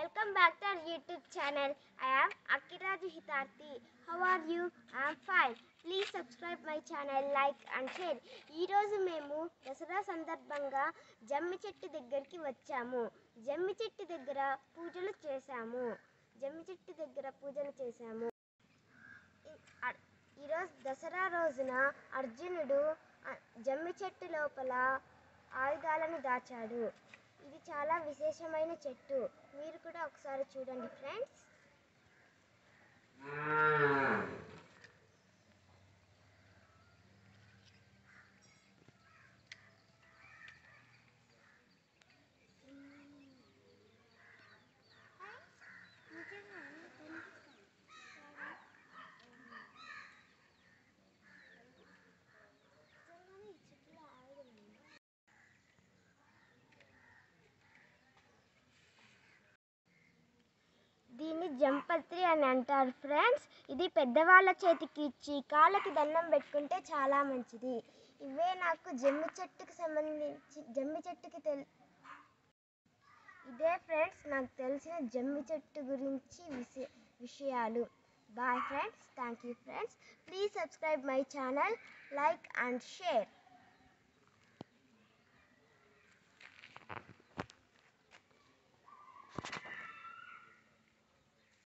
Welcome back to our YouTube channel. I am Akiraju Hitarthi. How are you? I am fine. Please subscribe my channel, like and share. ఈ రోజు మేము దసరా సందర్భంగా జమ్మి చెట్టు దగ్గరికి వచ్చాము జమ్మి చెట్టు దగ్గర పూజలు చేశాము జమ్మి చెట్టు దగ్గర పూజలు చేశాము ఈ- అ- ఈరోజు దసరా రోజున అర్జునుడు ఆ, జమ్మి చెట్టు లోపల ఆయుధాలను దాచాడు ఇది చాలా విశేషమైన చెట్టు మీరు కూడా ఒకసారి చూడండి ఫ్రెండ్స్ దీన్ని జంపత్రి అని అంటారు ఫ్రెండ్స్ ఇది పెద్దవాళ్ళ చేతికి ఇచ్చి కాళ్ళకి దండం పెట్టుకుంటే చాలా మంచిది ఇవే నాకు జమ్మి చెట్టుకి సంబంధించి జమ్మి చెట్టుకి తెల్ ఇదే ఫ్రెండ్స్ నాకు తెలిసిన జమ్మి చెట్టు గురించి విషయ విషయాలు bye friends thank you friends please subscribe my channel like and share